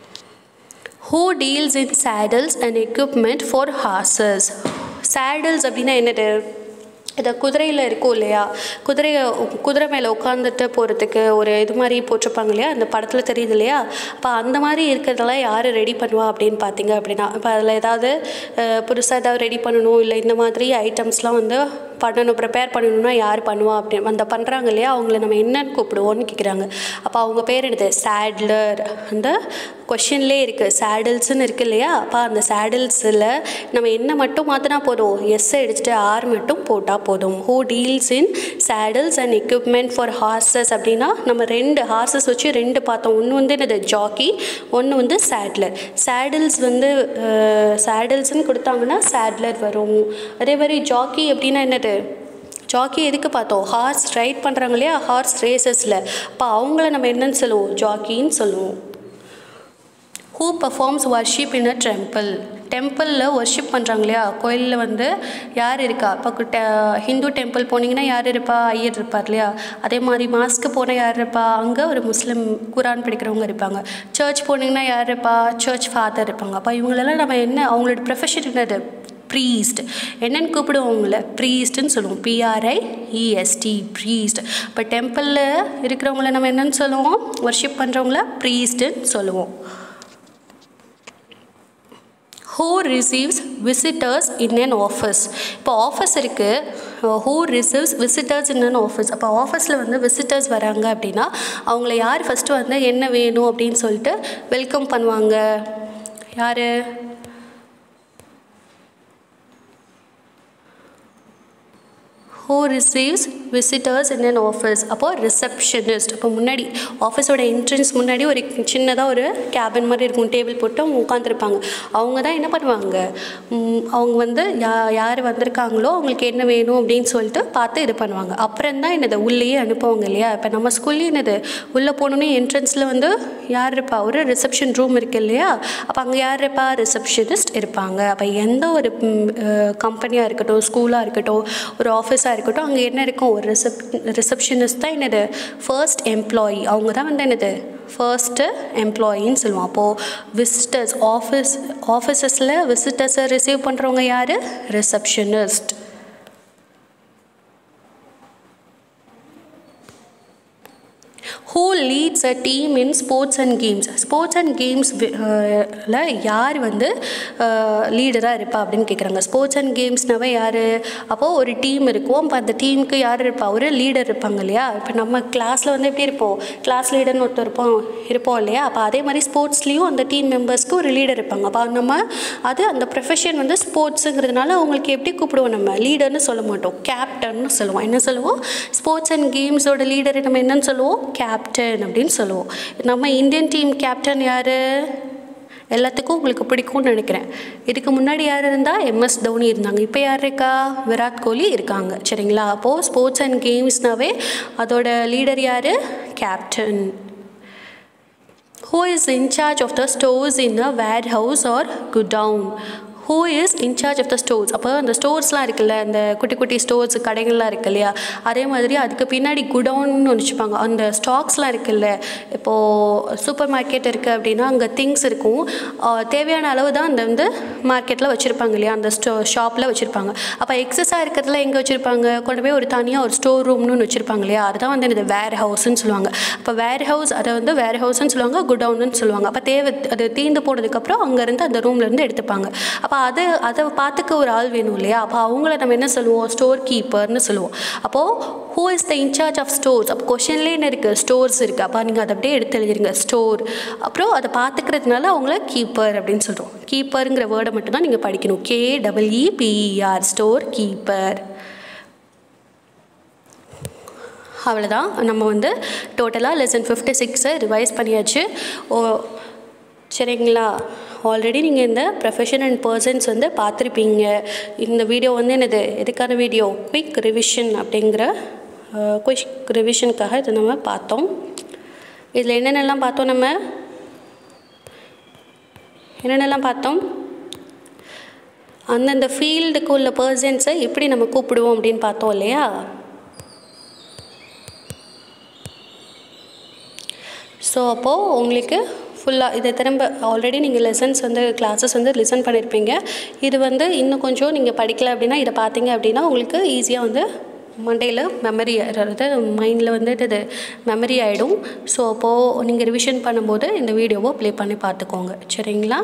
S1: who deals in saddles and equipment for horses saddles அப்படின்னா என்னது இதை குதிரையில் இருக்கும் இல்லையா குதிரையை குதிரை மேலே உட்காந்துட்டு போகிறதுக்கு ஒரு இது மாதிரி போட்டிருப்பாங்க இல்லையா அந்த படத்தில் தெரியுது இல்லையா அப்போ அந்த மாதிரி இருக்கிறதெல்லாம் யார் ரெடி பண்ணுவா அப்படின்னு பார்த்தீங்க அப்படின்னா இப்போ அதில் ஏதாவது புதுசாக ஏதாவது ரெடி பண்ணணும் இல்லை இந்த மாதிரி ஐட்டம்ஸ்லாம் வந்து பண்ணணும் ப்ரிப்பேர் பண்ணணும்னா யார் பண்ணுவா அப்படி அந்த பண்ணுறாங்க இல்லையா அவங்கள நம்ம என்னன்னு கூப்பிடுவோன்னு கேட்குறாங்க அப்போ அவங்க பேர் என்னது சேட்லர் அந்த கொஷின்லேயே இருக்குது சேடில்ஸ்னு இருக்குது இல்லையா அப்போ அந்த சேடில்ஸில் நம்ம என்ன மட்டும் மாற்றினா போதும் எஸ்ஸை அடிச்சுட்டு ஆர் மட்டும் போட்டால் போதும் who deals in saddles and equipment for horses அப்படின்னா நம்ம ரெண்டு ஹார்சஸ் வச்சு ரெண்டு பார்த்தோம் ஒன்று வந்து என்னது ஜாக்கி ஒன்று வந்து சேட்லர் சேடில்ஸ் வந்து சேடில்ஸ்னு கொடுத்தாங்கன்னா சேட்லர் வரும் அதே மாதிரி ஜாக்கி அப்படின்னா என்னது ஜாக்கி எதுக்கு பார்த்தோம் ஹார்ஸ் ரைட் பண்ணுறாங்க இல்லையா ஹார்ஸ் ரேசஸில் அப்போ அவங்கள நம்ம என்னன்னு சொல்லுவோம் ஜாக்கின்னு சொல்லுவோம் who performs worship in a temple டெம்பிளில் ஒர்ஷிப் பண்ணுறாங்க இல்லையா கோயிலில் வந்து யார் இருக்கா இப்போ டெ ஹிந்து டெம்பிள் போனீங்கன்னா யார் இருப்பா ஐயர் இருப்பார் இல்லையா அதே மாதிரி மாஸ்க்கு போனால் யார் இருப்பா அங்கே ஒரு முஸ்லீம் குரான் படிக்கிறவங்க இருப்பாங்க சர்ச் போனீங்கன்னா யார் இருப்பா சர்ச் ஃபாதர் இருப்பாங்க அப்போ இவங்களெல்லாம் நம்ம என்ன அவங்களோட ப்ரொஃபஷன் என்னது ப்ரீஸ்ட் என்னென்னு கூப்பிடுவோம் அவங்கள ப்ரீஸ்ட்டுன்னு சொல்லுவோம் பிஆர்ஐ இஎஸ்டி ப்ரீஸ்ட் இப்போ டெம்பிளில் இருக்கிறவங்கள நம்ம என்னன்னு சொல்லுவோம் ஒர்ஷிப் பண்ணுறவங்கள ப்ரீஸ்ட்டுன்னு சொல்லுவோம் who receives visitors in an office இப்போ ஆஃபீஸ் இருக்குது who receives visitors in an office அப்போ ஆஃபீஸில் வந்து விசிட்டர்ஸ் வராங்க அப்படின்னா அவங்கள யார் ஃபஸ்ட்டு வந்து என்ன வேணும் அப்படின்னு சொல்லிட்டு வெல்கம் பண்ணுவாங்க யார் who receives visitors in an office அப்போது ரிசப்ஷனிஸ்ட் அப்போ முன்னாடி ஆஃபீஸோட என்ட்ரன்ஸ் முன்னாடி ஒரு சின்னதாக ஒரு கேபின் மாதிரி இருக்கும் டேபிள் போட்டு அவங்க உட்காந்துருப்பாங்க அவங்க தான் என்ன பண்ணுவாங்க அவங்க வந்து யா யார் வந்திருக்காங்களோ அவங்களுக்கு என்ன வேணும் அப்படின்னு சொல்லிட்டு பார்த்து இது பண்ணுவாங்க அப்புறம் தான் என்னது உள்ளேயே அனுப்புவாங்க இல்லையா இப்போ நம்ம ஸ்கூல்லேயே என்னது உள்ளே போகணுன்னு என்ட்ரன்ஸில் வந்து யார் இருப்பா ஒரு ரிசப்ஷன் ரூம் இருக்குது இல்லையா அப்போ அங்கே யார் இருப்பா ரிசப்ஷனிஸ்ட் இருப்பாங்க அப்போ எந்த ஒரு கம்பெனியாக இருக்கட்டும் ஸ்கூலாக இருக்கட்டும் ஒரு ஆஃபீஸாக இருக்கட்டும் அங்கே என்ன இருக்கும் ஒரு ரிசப் ரிசப்ஷனிஸ்ட் தான் என்னது ஃபர்ஸ்ட் எம்ப்ளாயி அவங்க தான் வந்து என்னது ஃபர்ஸ்ட்டு எம்ப்ளாயின்னு சொல்லுவோம் அப்போது விசிட்டர்ஸ் ஆஃபீஸ் ஆஃபீஸஸில் விசிட்டர்ஸை ரிசீவ் பண்ணுறவங்க யார் receptionist who leads a team in sports and games sports and games ல யார் வந்து லீடராக இருப்பா அப்படின்னு கேட்குறாங்க ஸ்போர்ட்ஸ் அண்ட் கேம்ஸ்னாவே யார் அப்போது ஒரு டீம் இருக்கும் அப்போ அந்த டீமுக்கு யார் இருப்பா ஒரு லீடர் இருப்பாங்க இல்லையா இப்போ நம்ம கிளாஸில் வந்து எப்படி இருப்போம் கிளாஸ் லீடர்னு ஒருத்தர் இருப்போம் இருப்போம் இல்லையா அப்போ அதே மாதிரி ஸ்போர்ட்ஸ்லேயும் அந்த டீம் மெம்பர்ஸ்க்கு ஒரு லீடர் இருப்பாங்க அப்போ நம்ம அது அந்த ப்ரொஃபஷன் வந்து ஸ்போர்ட்ஸுங்கிறதுனால அவங்களுக்கு எப்படி கூப்பிடுவோம் நம்ம லீடர்னு சொல்ல மாட்டோம் கேப்டன்னு சொல்லுவோம் என்ன சொல்லுவோம் ஸ்போர்ட்ஸ் அண்ட் கேம்ஸோட லீடரை நம்ம என்னன்னு சொல்லுவோம் கேப்டன் அப்படின்னு சொல்லுவோம் நம்ம இந்தியன் டீம் கேப்டன் யார் எல்லாத்துக்கும் உங்களுக்கு பிடிக்கும்னு நினைக்கிறேன் இதுக்கு முன்னாடி யார் இருந்தால் எம்எஸ் தோனி இருந்தாங்க இப்போ யார் இருக்கா விராட் கோலி இருக்காங்க சரிங்களா அப்போது ஸ்போர்ட்ஸ் அண்ட் கேம்ஸ்னாவே அதோட லீடர் யார் captain who is in charge of the stores in a warehouse or godown who is in charge of the stores அப்போ அந்த ஸ்டோர்ஸ்லாம் இருக்குல்ல அந்த குட்டி குட்டி ஸ்டோர்ஸ் கடைகள்லாம் இருக்கு இல்லையா அதே மாதிரி அதுக்கு பின்னாடி குடவுன்னு வச்சுப்பாங்க அந்த ஸ்டாக்ஸ்லாம் இருக்குல்ல இப்போது சூப்பர் மார்க்கெட் இருக்குது அப்படின்னா அங்கே திங்ஸ் இருக்கும் தேவையான அளவு தான் அந்த வந்து மார்க்கெட்டில் வச்சுருப்பாங்க இல்லையா அந்த ஸ்டோ ஷாப்பில் வச்சுருப்பாங்க அப்போ எக்ஸஸாக இருக்கிறதுல எங்கே வச்சுருப்பாங்க கொண்டு போய் ஒரு தனியாக ஒரு ஸ்டோர் ரூம்னு வச்சுருப்பாங்க இல்லையா அதுதான் வந்து இந்த வேர் ஹவுஸ்ன்னு சொல்லுவாங்க அப்போ வேர் ஹவுஸ் அதை வந்து வேர் ஹவுஸ்ன்னு சொல்லுவாங்க குடவுன்னு சொல்லுவாங்க அப்போ தேவை அது தீர்ந்து போனதுக்கப்புறம் அங்கேருந்து அந்த ரூம்லேருந்து எடுத்துப்பாங்க அப்போ அது அதை பார்த்துக்க ஒரு ஆள் வேணும் இல்லையா அப்போ அவங்கள நம்ம என்ன சொல்லுவோம் ஸ்டோர் கீப்பர்னு சொல்லுவோம் அப்போது who is the in charge of stores அப்போ கொஷன்லேயே என்ன இருக்குது ஸ்டோர்ஸ் இருக்குது அப்போ நீங்கள் அதை அப்படியே எடுத்து எழுதிருங்க ஸ்டோர் அப்புறம் அதை பார்த்துக்கிறதுனால அவங்கள கீப்பர் அப்படின்னு சொல்கிறோம் கீப்பருங்கிற வேர்டை மட்டும்தான் நீங்கள் படிக்கணும் K double E PER store keeper அவ்வளோதான் நம்ம வந்து டோட்டலாக லெசன் ஃபிஃப்டி சிக்ஸை ரிவைஸ் பண்ணியாச்சு ஓ சரிங்களா ஆல்ரெடி நீங்கள் இந்த ப்ரொஃபஷன் அண்ட் பர்சன்ஸ் வந்து பார்த்துருப்பீங்க இந்த வீடியோ வந்து என்னது எதுக்கான வீடியோ குயிக் ரிவிஷன் அப்படிங்கிற குயிக் ரிவிஷனுக்காக இதை நம்ம பார்த்தோம் இதில் என்னென்னலாம் பார்த்தோம் நம்ம என்னென்னலாம் பார்த்தோம் அந்தந்த ஃபீல்டுக்கு உள்ள பர்சன்ஸை எப்படி நம்ம கூப்பிடுவோம் அப்படின்னு பார்த்தோம் இல்லையா ஸோ அப்போது உங்களுக்கு ஃபுல்லாக இதை திரும்ப ஆல்ரெடி நீங்கள் லெசன்ஸ் வந்து கிளாஸஸ் வந்து லிசன் பண்ணியிருப்பீங்க இது வந்து இன்னும் கொஞ்சம் நீங்கள் படிக்கல அப்படின்னா இதை பார்த்தீங்க அப்படின்னா உங்களுக்கு ஈஸியாக வந்து மண்டேயில் மெமரி அதாவது மைண்டில் வந்து இது மெமரி ஆகிடும் ஸோ அப்போது நீங்கள் ரிவிஷன் பண்ணும்போது இந்த வீடியோவை ப்ளே பண்ணி பார்த்துக்கோங்க சரிங்களா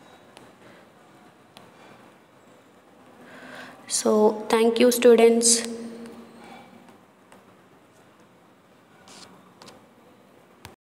S1: ஸோ தேங்க்யூ ஸ்டூடெண்ட்ஸ்